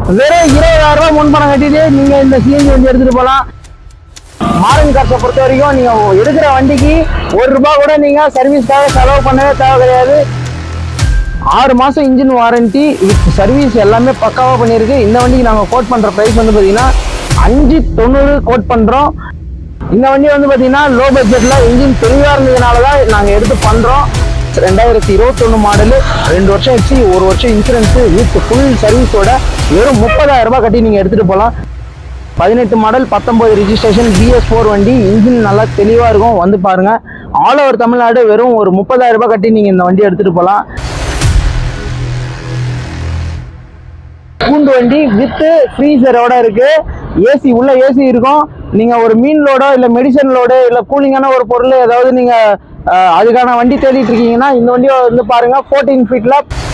வெறும் இருபதாயிரம் ரூபாய் முன்பணம் கட்டிட்டு நீங்க இந்த சிஎன்ஜி வண்டி எடுத்துட்டு போகலாம் மாடர்ன் கார்ஸை பொறுத்த வரைக்கும் நீங்க எடுக்கிற வண்டிக்கு ஒரு ரூபாய் கூட நீங்க சர்வீஸ்க்காக செலவு பண்ணவே தேவை கிடையாது ஆறு மாசம் இன்ஜின் வாரண்டி வித் சர்வீஸ் எல்லாமே பக்காவா பண்ணியிருக்கு இந்த வண்டிக்கு நாங்க கோட் பண்ற பிரைஸ் வந்து பாத்தீங்கன்னா அஞ்சு தொண்ணூறு கோட் பண்றோம் இந்த வண்டி வந்து பாத்தீங்கன்னா லோ பட்ஜெட்ல இன்ஜின் தெளிவா இருந்ததுனால தான் நாங்க எடுத்து பண்றோம் ரெண்டாயிரத்தி இருபத்தொன்னு மாடலு ரெண்டு வருஷம் வச்சு ஒரு வருஷம் இன்சூரன்ஸ் வித் ஃபுல் சர்வீஸோட வெறும் முப்பதாயிரம் ரூபாய் கட்டி நீங்க எடுத்துட்டு போகலாம் பதினெட்டு மாடல் பத்தொன்பது ரிஜிஸ்ட்ரேஷன் பிஎஸ் ஃபோர் வண்டி இன்ஜின் நல்லா தெளிவாக இருக்கும் வந்து பாருங்க ஆல் ஓவர் தமிழ்நாடு வெறும் ஒரு முப்பதாயிரம் ரூபாய் கட்டி நீங்கள் இந்த வண்டி எடுத்துகிட்டு போகலாம் கூண்டு வண்டி வித்து ஃப்ரீசரோட இருக்கு ஏசி உள்ள ஏசி இருக்கும் நீங்க ஒரு மீன் லோடோ இல்ல மெடிசன் லோடு இல்ல கூலிங்கான ஒரு பொருள் ஏதாவது நீங்க அஹ், அதுக்கான வண்டி தேடிட்டு இருக்கீங்கன்னா இந்த வண்டியை வந்து பாருங்க 14 ஃபீட்ல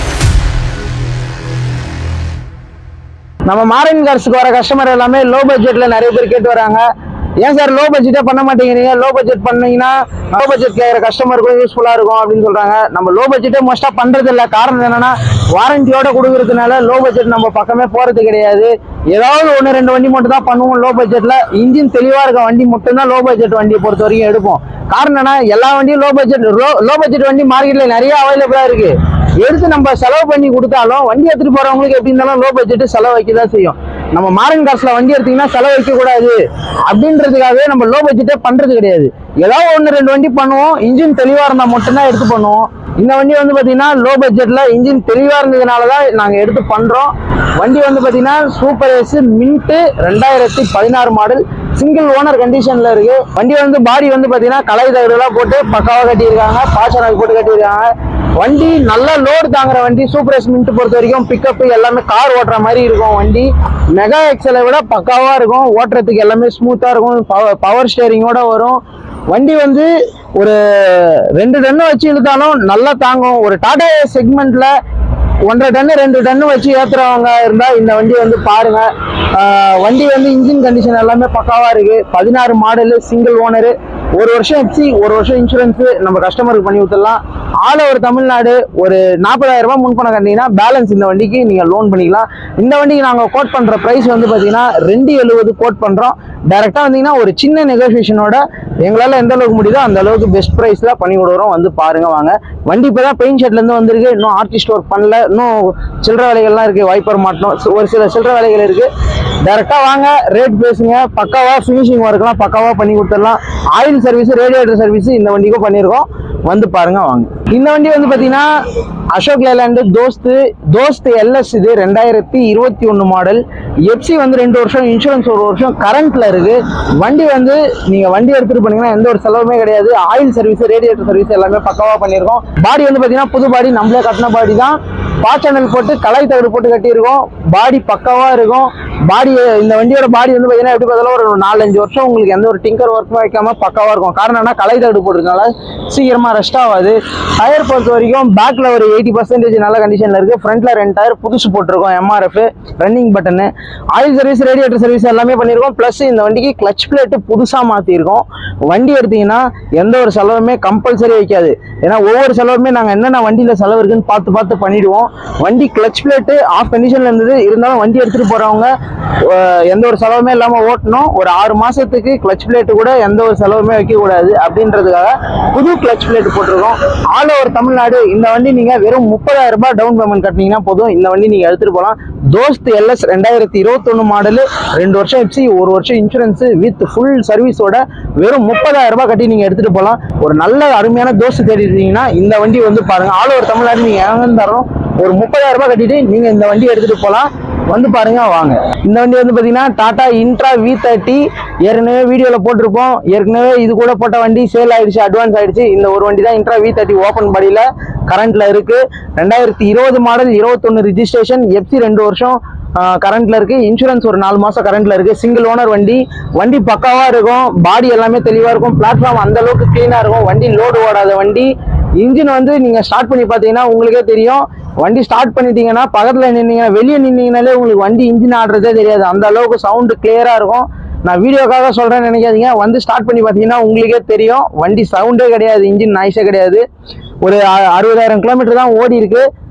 நம்ம மாரன் கார்ஸ்க்கு வர கஸ்டமர் எல்லாமே லோ பட்ஜெட்ல நிறைய பேர் கேட்டு வராங்க ஏன் சார் லோ பட்ஜெட்டே பண்ண மாட்டேங்கிறீங்க லோ பட்ஜெட் பண்ணீங்கன்னா லோ பட்ஜெட் கேட்குற கஸ்டமருக்கும் யூஸ்ஃபுல்லா இருக்கும் அப்படின்னு சொல்றாங்க நம்ம லோ பட்ஜெட்டே மோஸ்டா பண்றது இல்ல காரணம் என்னன்னா வாரண்டியோட கொடுக்கறதுனால லோ பட்ஜெட் நம்ம பக்கமே போறது கிடையாது ஏதாவது ஒன்று ரெண்டு வண்டி மட்டும் தான் பண்ணுவோம் லோ பட்ஜெட்ல இன்ஜின் தெளிவா இருக்க வண்டி மட்டும் தான் லோ பட்ஜெட் வண்டியை பொறுத்த வரைக்கும் எடுப்போம் காரணம் என்ன எல்லா வண்டியும் லோ பட்ஜெட் லோ பட்ஜெட் வண்டி மார்க்கெட்ல நிறைய அவைலபிளா இருக்கு எடுத்து நம்ம செலவு பண்ணி கொடுத்தாலும் வண்டி எடுத்துட்டு போறவங்களுக்கு எப்படி இருந்தாலும் லோ பட்ஜெட் செலவு வைக்க தான் செய்யும் நம்ம மாரன் காசுல வண்டி எடுத்தீங்கன்னா செலவு வைக்க கூடாது அப்படின்றதுக்காகவே நம்ம லோ பட்ஜெட்டே பண்றது கிடையாது ஏதாவது ஒன்று ரெண்டு வண்டி பண்ணுவோம் இன்ஜின் தெளிவா இருந்தா மட்டும்தான் எடுத்து பண்ணுவோம் இந்த வண்டி வந்து பாத்தீங்கன்னா லோ பட்ஜெட்ல இன்ஜின் தெளிவா இருந்ததுனால தான் நாங்க எடுத்து பண்றோம் வண்டி வந்து பாத்தீங்கன்னா சூப்பர் ஏஸ் மின்ட்டு ரெண்டாயிரத்தி பதினாறு மாடல் சிங்கிள் ஓனர் கண்டிஷன்ல இருக்கு வண்டி வந்து பாடி வந்து பாத்தீங்கன்னா கலை தகடுலாம் போட்டு பக்காவா கட்டியிருக்காங்க பாசனாக்கு போட்டு கட்டியிருக்காங்க வண்டி நல்ல லோடு தாங்குற வண்டி சூப்பர் எஸ் மின்ட் பொறுத்த வரைக்கும் பிக்கப் எல்லாமே கார் ஓட்டுற மாதிரி இருக்கும் வண்டி மெகா எக்ஸலை விட பக்காவா இருக்கும் ஓட்டுறதுக்கு எல்லாமே ஸ்மூத்தா இருக்கும் பவர் ஸ்டேரிங்கோட வரும் வண்டி வந்து ஒரு ரெண்டு டன்னு வச்சு இழுத்தாலும் நல்லா தாங்கும் ஒரு டாடா செக்மெண்ட்ல ஒன்றரை டன்னு ரெண்டு டன்னு வச்சு ஏத்துறவங்க இருந்தா இந்த வண்டி வந்து பாருங்க ஆஹ் வண்டி வந்து இன்ஜின் கண்டிஷன் எல்லாமே பக்காவா இருக்கு பதினாறு மாடலு சிங்கிள் ஓனரு ஒரு வருஷம் எஃப்சி ஒரு வருஷம் இன்சூரன்ஸ் நம்ம கஸ்டமருக்கு பண்ணி கொடுத்துடலாம் ஆல் ஓவர் தமிழ்நாடு ஒரு நாற்பதாயிரம் ரூபாய் முன்பணம் கட்டினீங்கன்னா பேலன்ஸ் இந்த வண்டிக்கு நீங்க லோன் பண்ணிக்கலாம் இந்த வண்டிக்கு நாங்க கோட் பண்ற பிரைஸ் வந்து பாத்தீங்கன்னா ரெண்டு எழுபது கோட் பண்றோம் டைரக்டா வந்தீங்கன்னா ஒரு சின்ன நெகோசியேஷனோட எங்களால எந்த அளவுக்கு முடியுதோ அந்த அளவுக்கு பெஸ்ட் பிரைஸ்ல பண்ணி கொடுக்குறோம் வந்து பாருங்க வாங்க வண்டி இப்பதான் பெயிண்ட் ஷெட்ல இருந்து வந்திருக்கு இன்னும் ஆர்டிஸ்ட் ஒர்க் பண்ணல இன்னும் சில்லற வேலைகள்லாம் இருக்கு வைப்பர் மாட்டணும் ஒரு சில சில்லற வேலைகள் இருக்கு டைரக்டா வாங்க ரேட் பேசுங்க பக்காவா ஃபினிஷிங் ஒர்க்லாம் பக்காவா பண்ணி கொடுத்துடலாம் ஆயில் சர்வீஸ் ரேடியேட்டர் சர்வீஸ் இந்த வண்டிக்கும் பண்ணியிருக்கோம் வந்து பாருங்க வாங்க இந்த வண்டி வந்து பாத்தீங்கன்னா அசோக் லேலாண்டு தோஸ்து தோஸ்து எல்எஸ் இது ரெண்டாயிரத்தி இருபத்தி ஒன்று மாடல் எஃப்சி வந்து ரெண்டு வருஷம் இன்சூரன்ஸ் ஒரு வருஷம் கரண்ட்ல இருக்கு வண்டி வந்து நீங்க வண்டி எடுத்துட்டு போனீங்கன்னா எந்த ஒரு செலவுமே கிடையாது ஆயில் சர்வீஸ் ரேடியேட்டர் சர்வீஸ் எல்லாமே பக்காவா பண்ணியிருக்கோம் பாடி வந்து பாத்தீங்கன்னா புது பாடி நம்மளே கட்டின பாடி தான் பா சேனல் போட்டு கலை தகடு போட்டு கட்டியிருக்கோம் பாடி பக்காவா இருக்கும் பாடி இந்த வண்டியோட பாடி வந்து பாத்தீங்கன்னா எப்படி பார்த்தாலும் ஒரு நாலஞ்சு வருஷம் உங்களுக்கு எந்த ஒரு டிங்கர் ஒர்க்கும் வைக்காம பக்காவா இருக்கும் காரணம் என்ன கலை தகடு போட்டிருக்கனால சீக்கிரமா ரெஸ்ட் ஆகாது டயர் பொறுத்த வரைக்கும் பேக்ல ஒரு எயிட்டி பர்சன்டேஜ் நல்ல கண்டிஷன்ல இருக்கு ஃப்ரண்ட்ல ரெண்டு டயர் புதுசு போட்டிருக்கோம் எம்ஆர்எஃப் ரன்னிங் பட்டனு ஆயில் சர்வீஸ் ரேடியேட்டர் சர்வீஸ் எல்லாமே பண்ணியிருக்கோம் ப்ளஸ் இந்த வண்டிக்கு கிளச் பிளேட் புதுசா மாத்திருக்கோம் வண்டி எடுத்தீங்கன்னா எந்த ஒரு செலவுமே கம்பல்சரி வைக்காது ஏன்னா ஒவ்வொரு செலவுமே நாங்க என்னென்ன வண்டியில செலவு இருக்குன்னு பார்த்து பார்த்து பண்ணிடுவோம் வண்டி கிளச் பிளேட்டு ஆஃப் கண்டிஷன்ல இருந்தது இருந்தாலும் வண்டி எடுத்துட்டு போறவங்க அஹ், எந்த ஒரு செலவுமே இல்லாம ஓட்டணும் ஒரு ஆறு மாசத்துக்கு கிளச் பிளேட் கூட எந்த ஒரு செலவுமே வைக்க கூடாது அப்படின்றதுக்காக புது கிளச் பிளேட் போட்டிருக்கோம் ஆல் ஓவர் தமிழ்நாடு இந்த வண்டி நீங்க வெறும் முப்பதாயிரம் ரூபாய் டவுன் பேமெண்ட் கட்டினீங்கன்னா போதும் இந்த வண்டி நீங்க எடுத்துட்டு போகலாம் தோஸ்த் எல்எஸ் ரெண்டாயிரத்தி இருபத்தொன்னு மாடலு ரெண்டு வருஷம் எஃப்சி ஒரு வருஷம் இன்சூரன்ஸ் வித் ஃபுல் சர்வீஸோட வெறும் முப்பதாயிரம் ரூபாய் கட்டி நீங்க எடுத்துட்டு போகலாம் ஒரு நல்ல அருமையான தோஸ்து தேடி இருக்கீங்கன்னா இந்த வண்டி வந்து பாருங்க ஆல் ஓவர் தமிழ்நாடு நீங்க எங்க இருந்தாலும் ஒரு முப்பதாயிரம் ரூபாய் கட்டிட்டு நீங்க இந்த வண்டி எடுத்துட்டு போகலாம் வந்து பாருங்க வாங்க இந்த வண்டி வந்து பாத்தீங்கன்னா டாடா இன்ட்ரா வி தேர்ட்டி ஏற்கனவே வீடியோல போட்டிருப்போம் ஏற்கனவே இது கூட போட்ட வண்டி சேல் ஆயிடுச்சு அட்வான்ஸ் ஆயிடுச்சு இந்த ஒரு வண்டி தான் இன்ட்ரா வி தேர்ட்டி ஓப்பன் பாடியில கரண்ட்ல இருக்கு ரெண்டாயிரத்தி இருபது மாடல் இருபத்தொன்னு ரிஜிஸ்ட்ரேஷன் எஃப்சி ரெண்டு வருஷம் கரண்ட்ல இருக்கு இன்சூரன்ஸ் ஒரு நாலு மாசம் கரண்ட்ல இருக்கு சிங்கிள் ஓனர் வண்டி வண்டி பக்காவா இருக்கும் பாடி எல்லாமே தெளிவா இருக்கும் பிளாட்ஃபார்ம் அந்த அளவுக்கு கிளீனா இருக்கும் வண்டி லோடு ஓடாத வண்டி இன்ஜின் வந்து நீங்க ஸ்டார்ட் பண்ணி பாத்தீங்கன்னா உங்களுக்கே தெரியும் வண்டி ஸ்டார்ட் பண்ணிட்டீங்கன்னா பக்கத்துல நின்னீங்கன்னா வெளியே நின்னீங்கனாலே உங்களுக்கு வண்டி இன்ஜின் ஆடுறதே தெரியாது அந்த அளவுக்கு சவுண்டு கிளியரா இருக்கும் நான் வீடியோக்காக சொல்றேன்னு நினைக்காதீங்க வந்து ஸ்டார்ட் பண்ணி பார்த்தீங்கன்னா உங்களுக்கே தெரியும் வண்டி சவுண்டே கிடையாது இன்ஜின் நாய்ஸே கிடையாது ஒரு அ- அறுபதாயிரம் கிலோமீட்டர் தான் ஓடி இருக்கு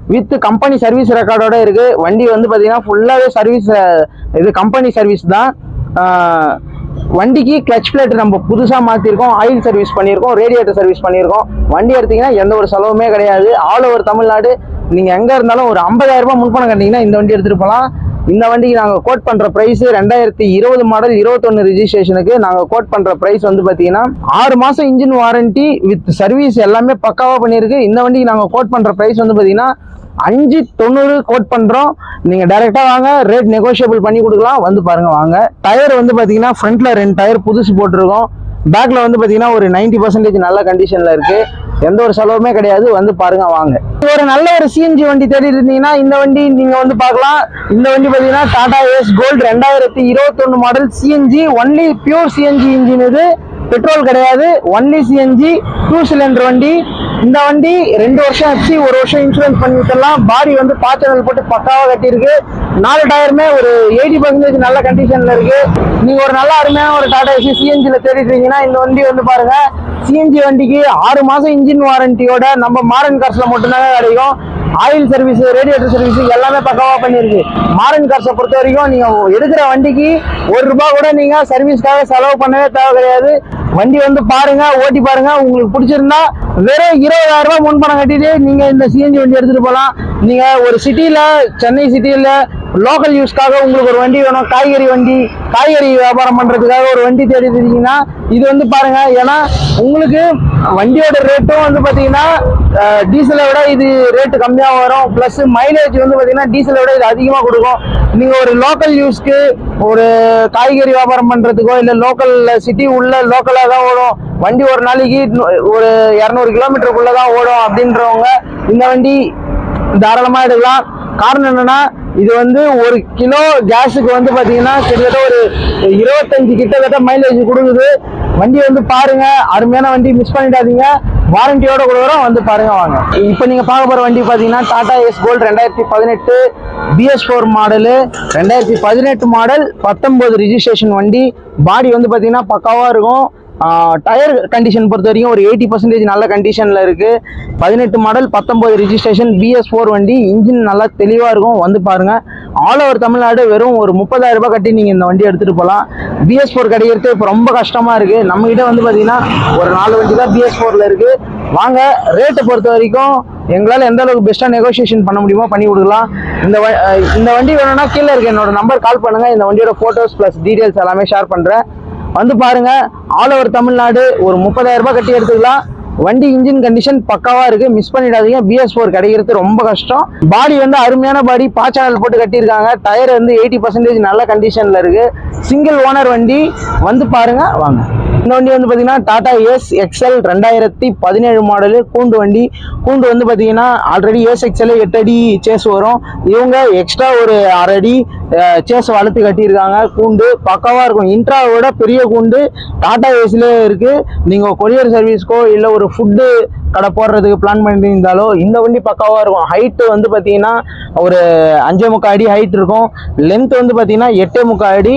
வித் கம்பெனி சர்வீஸ் ரெக்கார்டோட இருக்கு வண்டி வந்து பார்த்தீங்கன்னா ஃபுல்லாகவே சர்வீஸ் இது கம்பெனி சர்வீஸ் தான் ஆஹ் வண்டிக்கு கிளச் பிளேட் நம்ம புதுசாக மாற்றிருக்கோம் ஆயில் சர்வீஸ் பண்ணியிருக்கோம் ரேடியேட்டர் சர்வீஸ் பண்ணியிருக்கோம் வண்டி எடுத்தீங்கன்னா எந்த ஒரு செலவுமே கிடையாது ஆல் ஓவர் தமிழ்நாடு நீங்கள் எங்கே இருந்தாலும் ஒரு 50000 ரூபாய் முன்பணம் கட்டிங்கன்னா இந்த வண்டி எடுத்துகிட்டு போகலாம் இந்த வண்டிக்கு நாங்கள் கோட் பண்ணுற ப்ரைஸ் ரெண்டாயிரத்தி இருபது மாடல் இருபத்தொன்று ரிஜிஸ்ட்ரேஷனுக்கு நாங்கள் கோட் பண்ணுற ப்ரைஸ் வந்து பார்த்தீங்கன்னா ஆறு மாதம் இன்ஜின் வாரண்டி வித் சர்வீஸ் எல்லாமே பக்காவாக பண்ணியிருக்கு இந்த வண்டிக்கு நாங்கள் கோட் பண்ணுற ப்ரைஸ் வந்து பார்த்தீங்கன்னா அஞ்சு தொண்ணூறு கோட் பண்ணுறோம் நீங்கள் டைரெக்டாக வாங்க ரேட் நெகோஷியபிள் பண்ணி கொடுக்கலாம் வந்து பாருங்க வாங்க டயர் வந்து பார்த்தீங்கன்னா ஃப்ரண்ட்டில் ரெண்டு டயர் புதுசு போட்டிருக்கோம் பேக்ல வந்து பார்த்தீங்கன்னா ஒரு 90% பர்சன்டேஜ் நல்ல கண்டிஷனில் இருக்கு எந்த ஒரு செலவுமே கிடையாது வந்து பாருங்க வாங்க ஒரு நல்ல ஒரு சிஎன்ஜி வண்டி தேடிட்டு இருந்தீங்கன்னா இந்த வண்டி நீங்க வந்து பார்க்கலாம் இந்த வண்டி பார்த்தீங்கன்னா டாடா ஏஸ் கோல்டு ரெண்டாயிரத்தி இருபத்தொன்னு model CNG only pure CNG engine இது பெட்ரோல் கிடையாது ஒன்லி சிஎன்ஜி டூ சிலிண்டர் வண்டி இந்த வண்டி ரெண்டு வருஷம் எஃப்சி ஒரு வருஷம் இன்சூரன்ஸ் பண்ணி விட்டுலாம் பாடி வந்து பாய்ச்சல் போட்டு பக்காவாக கட்டியிருக்கு நாலு டயருமே ஒரு எயிட்டி பர்சன்டேஜ் நல்ல கண்டிஷன்ல இருக்கு நீங்க ஒரு நல்ல அருமையான ஒரு டாடா ஏசி சிஎன்ஜில தேடிட்டு இருக்கீங்கன்னா இந்த வண்டி வந்து பாருங்க சிஎன்ஜி வண்டிக்கு ஆறு மாசம் இன்ஜின் வாரண்டியோட நம்ம மாரன் கார்ஸ்ல மட்டும்தாங்க கிடைக்கும் ஆயில் சர்வீஸ் ரேடியேட்டர் சர்வீஸ் எல்லாமே பக்காவா பண்ணிருக்கு மாரன் கார்ஸை பொறுத்த வரைக்கும் நீங்க எடுக்கிற வண்டிக்கு ஒரு ரூபாய் கூட நீங்க சர்வீஸ்க்காக செலவு பண்ணவே தேவை கிடையாது வண்டி வந்து பாருங்க ஓட்டி பாருங்க உங்களுக்கு பிடிச்சிருந்தா வெறும் இருபதாயிரம் ரூபாய் முன்பணம் கட்டிட்டு நீங்க இந்த சிஎன்ஜி வண்டி எடுத்துட்டு போகலாம் நீங்க ஒரு சிட்டில சென்னை சிட்டில லோக்கல் யூஸ்க்காக உங்களுக்கு ஒரு வண்டி வேணும் காய்கறி வண்டி காய்கறி வியாபாரம் பண்றதுக்காக ஒரு வண்டி தேடி இருக்கீங்கன்னா இது வந்து பாருங்க ஏன்னா உங்களுக்கு வண்டியோட ரேட்டும் வந்து பாத்தீங்கன்னா டீசலை விட இது ரேட்டு கம்மியாக வரும் ப்ளஸ் மைலேஜ் வந்து பாத்தீங்கன்னா டீசலை விட இது அதிகமாக கொடுக்கும் நீங்க ஒரு லோக்கல் யூஸ்க்கு ஒரு காய்கறி வியாபாரம் பண்றதுக்கோ இல்லை லோக்கல் சிட்டி உள்ள லோக்கலாக தான் ஓடும் வண்டி ஒரு நாளைக்கு நூ- ஒரு இரநூறு கிலோமீட்டருக்குள்ள தான் ஓடும் அப்படின்றவங்க இந்த வண்டி தாராளமா எடுக்கலாம் காரணம் என்னன்னா இது வந்து ஒரு கிலோ கேஸுக்கு வந்து பாத்தீங்கன்னா கிட்டத்தட்ட ஒரு இருபத்தஞ்சு கிட்டத்தட்ட மைலேஜ் கொடுக்குது வண்டி வந்து பாருங்க அருமையான வண்டி மிஸ் பண்ணிடாதீங்க வாரண்டியோட கொடுக்குறோம் வந்து பாருங்க வாங்க இப்போ நீங்க பார்க்க போற வண்டி பாத்தீங்கன்னா டாடா எஸ் கோல்டு ரெண்டாயிரத்தி பதினெட்டு பிஎஸ் ஃபோர் மாடலு ரெண்டாயிரத்தி பதினெட்டு மாடல் பத்தொன்பது ரிஜிஸ்ட்ரேஷன் வண்டி பாடி வந்து பாத்தீங்கன்னா பக்காவா இருக்கும் டயர் கண்டிஷன் பொறுத்த வரைக்கும் ஒரு எயிட்டி பர்சன்டேஜ் நல்ல கண்டிஷனில் இருக்குது பதினெட்டு மாடல் பத்தொம்போது ரிஜிஸ்ட்ரேஷன் பிஎஸ் ஃபோர் வண்டி இன்ஜின் நல்லா தெளிவாக இருக்கும் வந்து பாருங்கள் ஆல் ஓவர் தமிழ்நாடு வெறும் ஒரு முப்பதாயிரம் ரூபாய் கட்டி நீங்கள் இந்த வண்டி எடுத்துகிட்டு போகலாம் பிஎஸ் ஃபோர் கிடைக்கிறது இப்போ ரொம்ப கஷ்டமாக இருக்குது நம்மகிட்ட வந்து பார்த்தீங்கன்னா ஒரு நாலு வண்டி தான் பிஎஸ் ஃபோரில் இருக்குது வாங்க ரேட்டை பொறுத்த வரைக்கும் எங்களால் எந்த அளவுக்கு பெஸ்ட்டாக நெகோசியேஷன் பண்ண முடியுமோ பண்ணி கொடுக்கலாம் இந்த வ- அஹ் இந்த வண்டி வேணும்னா கீழே இருக்க என்னோட நம்பர் கால் பண்ணுங்கள் இந்த வண்டியோட ஃபோட்டோஸ் ப்ளஸ் டீட்டெயில்ஸ் எல்லாமே ஷேர் பண்ணுறேன் வந்து பாருங்க ஆல் ஓவர் தமிழ்நாடு ஒரு முப்பதாயிரம் ரூபாய் கட்டி எடுத்துக்கலாம் வண்டி இன்ஜின் கண்டிஷன் பக்காவா இருக்கு மிஸ் பண்ணிடாதீங்க பிஎஸ் ஃபோர் கிடைக்கிறது ரொம்ப கஷ்டம் பாடி வந்து அருமையான பாடி பாச்சானல் போட்டு கட்டியிருக்காங்க டயர் வந்து எயிட்டி பர்சன்டேஜ் நல்ல கண்டிஷன்ல இருக்கு சிங்கிள் ஓனர் வண்டி வந்து பாருங்க வாங்க இந்த வண்டி வந்து பார்த்தீங்கன்னா டாடா ஏஸ் எக்ஸ்எல் ரெண்டாயிரத்தி பதினேழு மாடலு கூண்டு வண்டி கூண்டு வந்து பார்த்தீங்கன்னா ஆல்ரெடி ஏஸ் எக்ஸ்எல் எட்டு அடி சேஸ் வரும் இவங்க எக்ஸ்ட்ரா ஒரு அரை அடி சேஸ் வளர்த்து கட்டியிருக்காங்க கூண்டு பக்காவாக இருக்கும் இன்ட்ராவோட பெரிய கூண்டு டாடா ஏஸ்லேயே இருக்குது நீங்கள் கொரியர் சர்வீஸ்க்கோ இல்லை ஒரு ஃபுட்டு கடை போடுறதுக்கு பிளான் பண்ணியிருந்தாலோ இந்த வண்டி பக்காவாக இருக்கும் ஹைட்டு வந்து பார்த்தீங்கன்னா ஒரு அஞ்சே முக்கால் அடி ஹைட் இருக்கும் லென்த் வந்து பார்த்தீங்கன்னா எட்டே முக்கால் அடி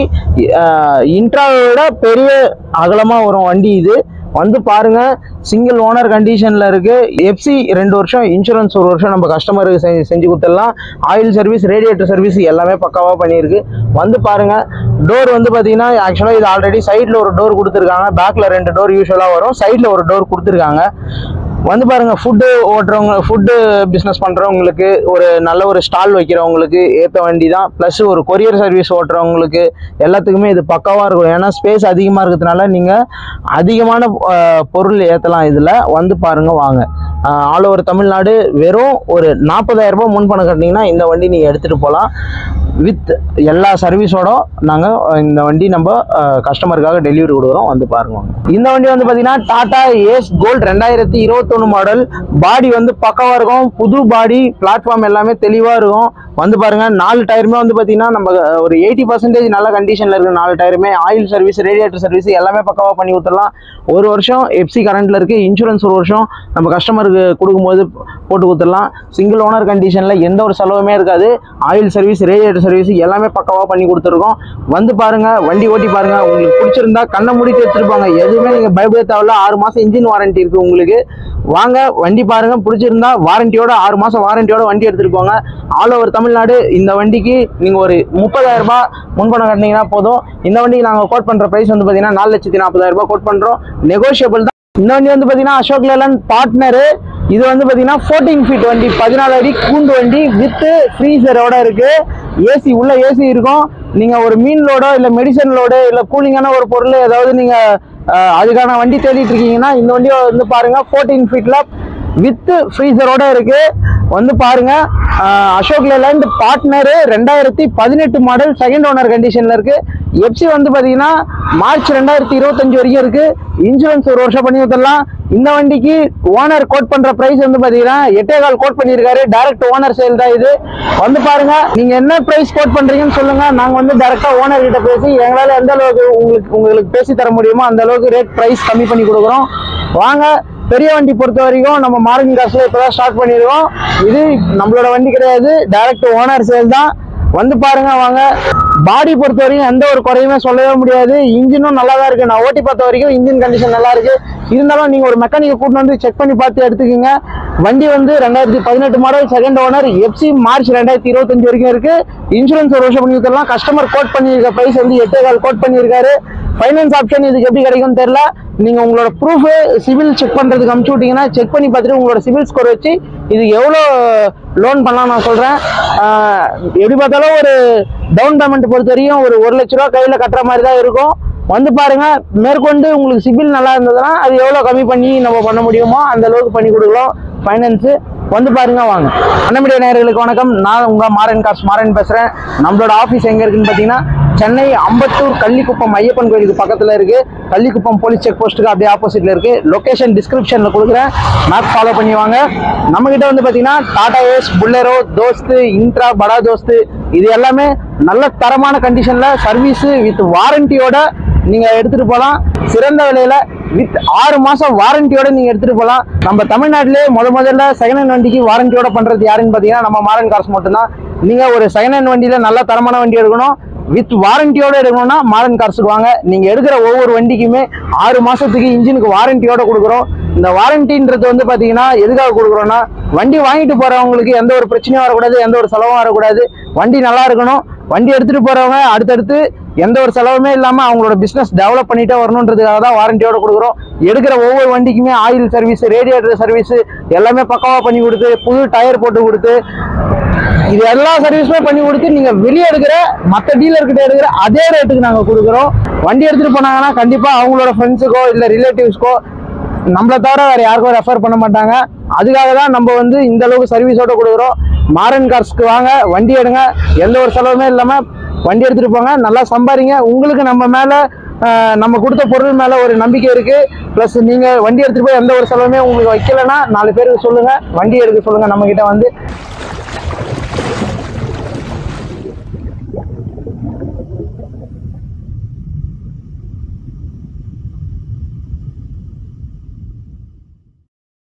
இன்ட்ராவோட பெரிய அகலமாக வரும் வண்டி இது வந்து பாருங்க சிங்கிள் ஓனர் கண்டிஷன்ல இருக்கு எஃப்சி ரெண்டு வருஷம் இன்சூரன்ஸ் ஒரு வருஷம் நம்ம கஸ்டமருக்கு செஞ்சு செஞ்சு கொடுத்துடலாம் ஆயில் சர்வீஸ் ரேடியேட்டர் சர்வீஸ் எல்லாமே பக்காவா பண்ணியிருக்கு வந்து பாருங்க டோர் வந்து பாத்தீங்கன்னா ஆக்சுவலாக இது ஆல்ரெடி சைடில் ஒரு டோர் கொடுத்துருக்காங்க பேக்ல ரெண்டு டோர் யூஸ்வலாக வரும் சைடில் ஒரு டோர் கொடுத்துருக்காங்க வந்து பாருங்க ஃபுட்டு ஓட்டுறவங்க ஃபுட்டு பிஸ்னஸ் பண்றவங்களுக்கு ஒரு நல்ல ஒரு ஸ்டால் வைக்கிறவங்களுக்கு ஏற்ற வண்டி தான் ப்ளஸ் ஒரு கொரியர் சர்வீஸ் ஓட்டுறவங்களுக்கு எல்லாத்துக்குமே இது பக்காவா இருக்கும் ஏன்னா ஸ்பேஸ் அதிகமாக இருக்கிறதுனால நீங்கள் அதிகமான அஹ், பொருள் ஏற்றலாம் இதில் வந்து பாருங்க வாங்க ஆல் ஓவர் தமிழ்நாடு வெறும் ஒரு நாற்பதாயிரம் ரூபாய் முன்பணம் கட்டினீங்கன்னா இந்த வண்டி நீங்கள் எடுத்துகிட்டு போகலாம் வித் எல்லா சர்வீஸோட நாங்கள் இந்த வண்டி நம்ம கஸ்டமருக்காக டெலிவரி கொடுக்குறோம் வந்து பாருங்க வாங்க. இந்த வண்டி வந்து பார்த்தீங்கன்னா டாடா ஏஸ் கோல்ட் ரெண்டாயிரத்தி இருபத்தொன்று மாடல் பாடி வந்து பக்காவாக இருக்கும் புது பாடி பிளாட்ஃபார்ம் எல்லாமே தெளிவாக இருக்கும் வந்து பாருங்க நாலு டயருமே வந்து பார்த்தீங்கன்னா நம்ம அஹ், ஒரு எயிட்டி பர்சன்டேஜ் நல்ல கண்டிஷனில் இருக்கு நாலு டயருமே ஆயில் சர்வீஸ் ரேடியேட்டர் சர்வீஸ் எல்லாமே பக்காவாக பண்ணி கொடுத்துடலாம் ஒரு வருஷம் எஃப்சி கரண்ட்ல இருக்கு இன்சூரன்ஸ் ஒரு வருஷம் நம்ம கஸ்டமருக்கு கொடுக்கும்போது போட்டு கொடுத்துடலாம் சிங்கிள் ஓனர் கண்டிஷனில் எந்த ஒரு செலவுமே இருக்காது ஆயில் சர்வீஸ் ரேடியேட்டர் சர்வீஸ் எல்லாமே பக்காவாக பண்ணி கொடுத்துருக்கோம் வந்து பாருங்க வண்டி ஓட்டி பாருங்க உங்களுக்கு பிடிச்சிருந்தா கண்ணை மூடிட்டு எடுத்துருப்பாங்க எதுவுமே நீங்கள் பயப்பட தேவையில்ல ஆறு மாதம் இன்ஜின் வாரண்டி இருக்கு உங்களுக்கு வாங்க வண்டி பாருங்க பிடிச்சிருந்தா வாரண்டியோட ஆறு மாசம் வாரண்டியோட வண்டி எடுத்துட்டு போங்க ஆல் ஓவர் தமிழ்நாடு இந்த வண்டிக்கு நீங்க ஒரு முப்பதாயிரம் ரூபாய் முன்பணம் கட்டினீங்கன்னா போதும் இந்த வண்டிக்கு நாங்க கோட் பண்ற பிரைஸ் வந்து பாத்தீங்கன்னா நாலு லட்சத்தி நாற்பதாயிரம் ரூபாய் கோட் பண்றோம் நெகோஷியபிள் தான் இந்த வண்டி வந்து பாத்தீங்கன்னா அசோக் லேலன் பார்ட்னரு இது வந்து பாத்தீங்கன்னா 14 ஃபீட் வண்டி பதினாலு அடி கூண்டு வண்டி வித் ஃப்ரீசரோட இருக்கு ஏசி உள்ள ஏசி இருக்கும் நீங்க ஒரு மீன் லோடோ இல்ல மெடிசன் லோடு இல்ல கூலிங்கான ஒரு பொருள் ஏதாவது நீங்க அஹ், அதுக்கான வண்டி தேடிட்டு இருக்கீங்கன்னா இந்த வண்டியை வந்து பாருங்க 14 ஃபீட்ல வித் ஃப்ரீசரோட இருக்கு வந்து பாருங்க அஹ், அசோக் லேலண்ட் பார்ட்னரு ரெண்டாயிரத்தி பதினெட்டு மாடல் செகண்ட் ஓனர் கண்டிஷன்ல இருக்கு எப்சி வந்து பாத்தீங்கன்னா மார்ச் ரெண்டாயிரத்தி இருபத்தஞ்சு வரைக்கும் இருக்கு இன்சூரன்ஸ் ஒரு வருஷம் பண்ணி கொடுத்துடலாம் இந்த வண்டிக்கு ஓனர் கோட் பண்ற பிரைஸ் வந்து பாத்தீங்கன்னா எட்டே கால் கோட் பண்ணியிருக்காரு டைரக்ட் ஓனர் சேல் தான் இது வந்து பாருங்க நீங்க என்ன பிரைஸ் கோட் பண்றீங்கன்னு சொல்லுங்க நாங்க வந்து டைரக்டா ஓனர் கிட்ட பேசி எங்களால எந்த அளவுக்கு உங்களுக்கு உங்களுக்கு பேசி தர முடியுமோ அந்த அளவுக்கு ரேட் பிரைஸ் கம்மி பண்ணி கொடுக்குறோம் வாங்க பெரிய வண்டி பொறுத்த வரைக்கும் நம்ம மார்னிங் காசுல இப்பதான் ஸ்டார்ட் பண்ணிருக்கோம் இது நம்மளோட வண்டி கிடையாது டைரக்ட் ஓனர் சேல் தான் வந்து பாருங்க வாங்க பாடி பொறுத்த வரைக்கும் எந்த ஒரு குறையுமே சொல்லவே முடியாது இன்ஜினும் நல்லா தான் இருக்கு நான் ஓட்டி பார்த்த வரைக்கும் இன்ஜின் கண்டிஷன் நல்லா இருக்கு இருந்தாலும் நீங்க ஒரு மெக்கானிக்கை கூட்டிட்டு வந்து செக் பண்ணி பார்த்து எடுத்துக்கோங்க வண்டி வந்து ரெண்டாயிரத்தி பதினெட்டு model second owner FC March ரெண்டாயிரத்தி இருபத்தஞ்சு வரைக்கும் இருக்கு இன்சூரன்ஸ் ஒரு வருஷம் பண்ணி கொடுத்துடலாம் கஸ்டமர் கோட் பண்ணியிருக்க பிரைஸ் வந்து எட்டே கால் கோட் பண்ணியிருக்காரு ஃபைனான்ஸ் ஆப்ஷன் இதுக்கு எப்படி கிடைக்கும்னு தெரியல நீங்க உங்களோட ப்ரூஃப் சிவில் செக் பண்றதுக்கு அனுப்பிச்சு விட்டீங்கன்னா செக் பண்ணி பார்த்துட்டு உங்களோட சிவில் ஸ்கோர் வச்சு இது எவ்வளோ லோன் பண்ணலாம் நான் சொல்றேன் ஆஹ் எப்படி பார்த்தாலும் ஒரு டவுன் பேமெண்ட் பொறுத்த வரையும் ஒரு ஒரு லட்ச ரூபா கையில கட்டுற மாதிரி தான் இருக்கும் வந்து பாருங்க மேற்கொண்டு உங்களுக்கு சிபில் நல்லா இருந்ததுன்னா அது எவ்வளோ கம்மி பண்ணி நம்ம பண்ண முடியுமோ அந்த அளவுக்கு பண்ணி கொடுக்கலாம் ஃபைனான்ஸு வந்து பாருங்க வாங்க அண்ணமிடிய நேயர்களுக்கு வணக்கம் நான் உங்க மாறன் கார்ஸ் மாறன் பேசுறேன் நம்மளோட ஆஃபீஸ் எங்க இருக்குன்னு பார்த்தீங்கன்னா சென்னை அம்பத்தூர் கள்ளிக்குப்பம் ஐயப்பன் கோயிலுக்கு பக்கத்துல இருக்கு கள்ளிக்குப்பம் போலீஸ் செக் போஸ்ட்டுக்கு அப்படியே ஆப்போசிட்ல இருக்கு லொகேஷன் டிஸ்கிரிப்ஷன்ல கொடுக்குறேன் மேப் ஃபாலோ பண்ணி வாங்க நம்ம கிட்ட வந்து பாத்தீங்கன்னா Tata Ace Bolero Dost Intra Bada Dost இது எல்லாமே நல்ல தரமான கண்டிஷன்ல சர்வீஸ் வித் வாரண்டியோட நீங்க எடுத்துட்டு போலாம் சிறந்த விலையில வித் ஆறு மாசம் வாரண்டியோட நீங்க எடுத்துட்டு போலாம் நம்ம தமிழ்நாட்டிலே முத முதல்ல செகண்ட் ஹேண்ட் வண்டிக்கு வாரண்டியோட பண்றது யாருன்னு பாத்தீங்கன்னா நம்ம மாறன் கார்ஸ் மட்டும்தான் நீங்க ஒரு செகண்ட் ஹேண்ட் வண்டியில நல்ல தரமான வண்டி எடுக்கணும் வித் வாரண்டியோட எடுக்கணும்னா மாடர்ன் கார்ஸுக்கு வாங்க நீங்க எடுக்கிற ஒவ்வொரு வண்டிக்குமே ஆறு மாசத்துக்கு இன்ஜினுக்கு வாரண்டியோட கொடுக்குறோம் இந்த வாரண்டின்றது வந்து பாத்தீங்கன்னா எதுக்காக கொடுக்குறோம்னா வண்டி வாங்கிட்டு போறவங்களுக்கு எந்த ஒரு பிரச்சனையும் வரக்கூடாது எந்த ஒரு செலவும் வரக்கூடாது வண்டி நல்லா இருக்கணும் வண்டி எடுத்துட்டு போறவங்க அடுத்தடுத்து எந்த ஒரு செலவுமே இல்லாம அவங்களோட பிசினஸ் டெவலப் பண்ணிட்டே வரணுன்றதுக்காக தான் வாரண்டியோட கொடுக்குறோம் எடுக்கிற ஒவ்வொரு வண்டிக்குமே ஆயில் சர்வீஸ் ரேடியேட்டர் சர்வீஸ் எல்லாமே பக்காவா பண்ணி கொடுத்து புது டயர் போட்டு கொடுத்து இது எல்லா சர்வீஸுமே பண்ணி கொடுத்து நீங்க வெளியே எடுக்கிற மற்ற டீலர் கிட்ட எடுக்கிற அதே ரேட்டுக்கு நாங்க கொடுக்குறோம் வண்டி எடுத்துட்டு போனாங்கன்னா கண்டிப்பா அவங்களோட ஃப்ரெண்ட்ஸுக்கோ இல்ல ரிலேட்டிவ்ஸ்க்கோ நம்மளை தவிர வேற யாருக்கும் ரெஃபர் பண்ண மாட்டாங்க அதுக்காக தான் நம்ம வந்து இந்த அளவுக்கு சர்வீஸோட கொடுக்குறோம் மாரன் கார்ஸ்க்கு வாங்க வண்டி எடுங்க எந்த ஒரு செலவுமே இல்லாம வண்டி எடுத்துட்டு போங்க நல்லா சம்பாரிங்க உங்களுக்கு நம்ம மேல ஆஹ், நம்ம கொடுத்த பொருள் மேல ஒரு நம்பிக்கை இருக்கு ப்ளஸ் நீங்க வண்டி எடுத்துட்டு போய் எந்த ஒரு செலவுமே உங்களுக்கு வைக்கலன்னா நாலு பேருக்கு சொல்லுங்க வண்டி எடுக்க சொல்லுங்க நம்ம கிட்ட வந்து